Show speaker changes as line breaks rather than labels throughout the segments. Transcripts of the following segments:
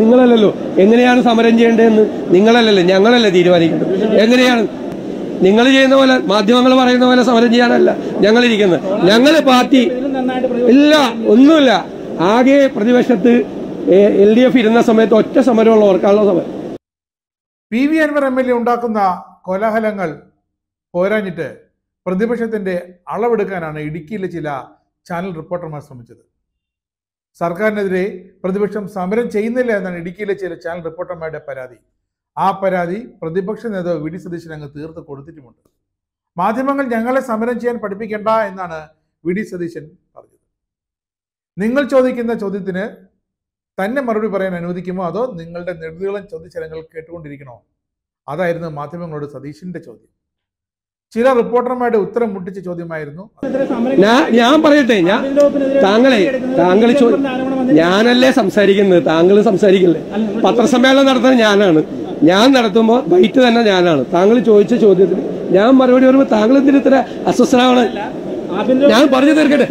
നിങ്ങളല്ലല്ലോ എങ്ങനെയാണ് സമരം ചെയ്യേണ്ടതെന്ന് നിങ്ങളല്ലല്ലോ ഞങ്ങളല്ലേ തീരുമാനിക്കേണ്ടത് എങ്ങനെയാണ് നിങ്ങൾ ചെയ്യുന്ന പോലെ മാധ്യമങ്ങൾ പറയുന്ന പോലെ സമരം ചെയ്യാനല്ല ഞങ്ങളിരിക്കുന്നത് ഞങ്ങൾ പാർട്ടി ഇല്ല ഒന്നുമില്ല ആകെ പ്രതിപക്ഷത്ത് എൽ ഡി എഫ് ഇരുന്ന സമയത്ത് ഒറ്റ സമരമുള്ള ഓർക്കാനുള്ള സമരം
P V Anvar M L A ഉണ്ടാക്കുന്ന കോലാഹലങ്ങൾ പോരാഞ്ഞിട്ട് പ്രതിപക്ഷത്തിന്റെ അളവെടുക്കാനാണ് ഇടുക്കിയിലെ ചില ചാനൽ റിപ്പോർട്ടർമാർ ശ്രമിച്ചത് സർക്കാരിനെതിരെ പ്രതിപക്ഷം സമരം ചെയ്യുന്നില്ല എന്നാണ് ഇടുക്കിയിലെ ചില ചാനൽ റിപ്പോർട്ടർമാരുടെ പരാതി ആ പരാതി പ്രതിപക്ഷ നേതാവ് വി ഡി സതീശൻ അങ്ങ് തീർത്ത് കൊടുത്തിട്ടുമുണ്ട് മാധ്യമങ്ങൾ ഞങ്ങളെ സമരം ചെയ്യാൻ പഠിപ്പിക്കേണ്ട എന്നാണ് വി ഡി സതീശൻ പറഞ്ഞത് നിങ്ങൾ ചോദിക്കുന്ന ചോദ്യത്തിന് തന്നെ മറുപടി പറയാൻ അനുവദിക്കുമോ അതോ നിങ്ങളുടെ നെടുതീളം ചോദ്യചലങ്ങൾ കേട്ടുകൊണ്ടിരിക്കണോ അതായിരുന്നു മാധ്യമങ്ങളോട് സതീഷിന്റെ ചോദ്യം ചില റിപ്പോർട്ടർമാരുടെ ഉത്തരം മുട്ടിച്ച ചോദ്യമായിരുന്നു
ഞാൻ ഞാൻ പറയട്ടെ ഞാൻ താങ്കളെ താങ്കൾ ചോ ഞാനല്ലേ സംസാരിക്കുന്നത് താങ്കൾ സംസാരിക്കില്ലേ പത്രസമ്മേളനം നടത്തുന്നത് ഞാനാണ് ഞാൻ നടത്തുമ്പോൾ ബൈറ്റ് തന്നെ ഞാനാണ് താങ്കൾ ചോദിച്ച ചോദ്യത്തിന് ഞാൻ മറുപടി പറയുമ്പോൾ താങ്കൾ എന്തിന് ഇത്ര അസ്വസ്ഥനാണ് ഞാൻ പറഞ്ഞു തീർക്കട്ടെ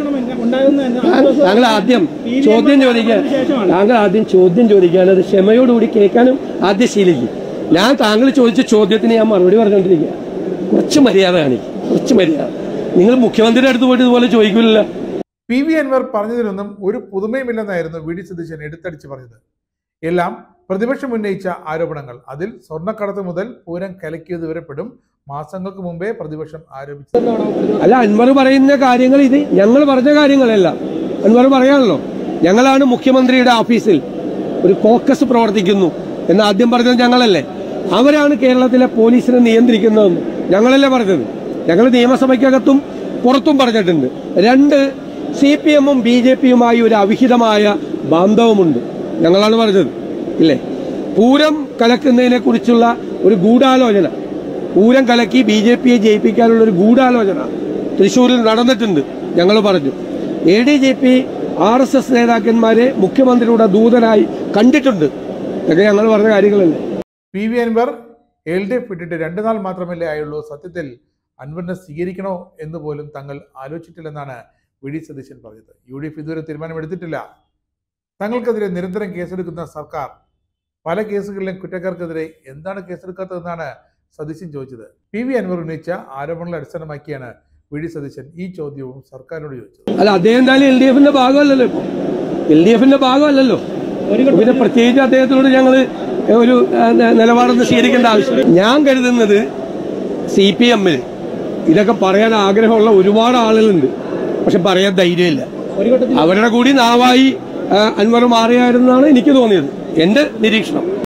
താ- താങ്കൾ ആദ്യം ചോദ്യം ചോദിക്കാൻ താങ്കൾ ആദ്യം ചോദ്യം ചോദിക്കാൻ അത് ക്ഷമയോടുകൂടി കേൾക്കാനും ആദ്യം ശീലിക്കും ഞാൻ താങ്കൾ ചോദിച്ച ചോദ്യത്തിന് ഞാൻ മറുപടി പറഞ്ഞുകൊണ്ടിരിക്കുക കുറച്ച് മര്യാദ കാണിക്കും കുറച്ച് മര്യാദ നിങ്ങൾ മുഖ്യമന്ത്രിയുടെ അടുത്ത് പോയിട്ട് ഇതുപോലെ ചോദിക്കില്ല
പി വി അൻവർ പറഞ്ഞതിലൊന്നും ഒരു പുതുമയുമില്ലെന്നായിരുന്നു വി ഡി സതീശൻ എടുത്തടിച്ച് പറഞ്ഞത് എല്ലാം പ്രതിപക്ഷം ഉന്നയിച്ച ആരോപണങ്ങൾ അതിൽ സ്വർണ്ണക്കടത്ത് മുതൽ പൂരം കലക്കിയത് വരെ പെടും മാസങ്ങൾക്ക് മുമ്പേ പ്രതിപക്ഷം ആരോപിച്ചു
അല്ല അൻവർ പറയുന്ന കാര്യങ്ങൾ ഇത് ഞങ്ങൾ പറഞ്ഞ കാര്യങ്ങളല്ല അൻവർ പറയാണല്ലോ ഞങ്ങളാണ് മുഖ്യമന്ത്രിയുടെ ഓഫീസിൽ ഒരു കോക്കസ് പ്രവർത്തിക്കുന്നു എന്ന് ആദ്യം പറഞ്ഞത് ഞങ്ങളല്ലേ അവരാണ് കേരളത്തിലെ പോലീസിനെ നിയന്ത്രിക്കുന്നതെന്ന് ഞങ്ങളല്ലേ പറഞ്ഞത് ഞങ്ങൾ നിയമസഭയ്ക്കകത്തും പുറത്തും പറഞ്ഞിട്ടുണ്ട് രണ്ട് സി പി എമ്മും ബി ജെ പിയുമായി ഒരു അവിഹിതമായ ബാന്ധവമുണ്ട് ഞങ്ങളാണ് പറഞ്ഞത് ഇല്ലേ പൂരം കലക്കുന്നതിനെ കുറിച്ചുള്ള ഒരു ഗൂഢാലോചന പൂരം കലക്കി ബി ജെ പിയെ ജയിപ്പിക്കാനുള്ള ഒരു ഗൂഢാലോചന തൃശ്ശൂരിൽ നടന്നിട്ടുണ്ട് ഞങ്ങൾ പറഞ്ഞു A D G P R S S നേതാക്കന്മാരെ മുഖ്യമന്ത്രിയുടെ ദൂതനായി കണ്ടിട്ടുണ്ട് ഇതൊക്കെ ഞങ്ങൾ പറഞ്ഞ കാര്യങ്ങളല്ലേ
P V Anvar L D F വിട്ടിട്ട് രണ്ടു നാൾ മാത്രമല്ലേ ആയുള്ളൂ സത്യത്തിൽ അൻവറിനെ സ്വീകരിക്കണോ എന്ന് പോലും തങ്ങൾ ആലോചിച്ചിട്ടില്ലെന്നാണ് വി ഡി സതീശൻ പറഞ്ഞത് യു ഡി എഫ് ഇതുവരെ തീരുമാനമെടുത്തിട്ടില്ല തങ്ങൾക്കെതിരെ നിരന്തരം കേസെടുക്കുന്ന സർക്കാർ പല കേസുകളിലെയും കുറ്റക്കാർക്കെതിരെ എന്താണ് കേസെടുക്കാത്തതെന്നാണ് സതീശൻ ചോദിച്ചത് പി വി അൻവർ ഉന്നയിച്ച ആരോപണങ്ങളെ അടിസ്ഥാനമാക്കിയാണ് വി ഡി സതീശൻ ഈ ചോദ്യവും സർക്കാരിനോട് ചോദിച്ചത്
അല്ല അദ്ദേഹം എന്തായാലും എൽ ഡി എഫിന്റെ ഭാഗമല്ലല്ലോ ഇപ്പോൾ എൽ ഡി എഫിന്റെ ഭാഗമല്ലല്ലോ പിന്നെ പ്രത്യേകിച്ച് അദ്ദേഹത്തിനോട് ഞങ്ങൾ ഒരു ആ, ന- നിലപാടൊന്നും സ്വീകരിക്കേണ്ട ആവശ്യം ഞാൻ കരുതുന്നത് സി പി എമ്മിൽ ഇതൊക്കെ പറയാൻ ആഗ്രഹമുള്ള ഒരുപാട് ആളുകളുണ്ട് പക്ഷെ പറയാൻ ധൈര്യമില്ല അവരുടെ കൂടി നാവായി ആ, അൻവർ മാറിയായിരുന്നാണ് എനിക്ക് തോന്നിയത് എന്റെ നിരീക്ഷണം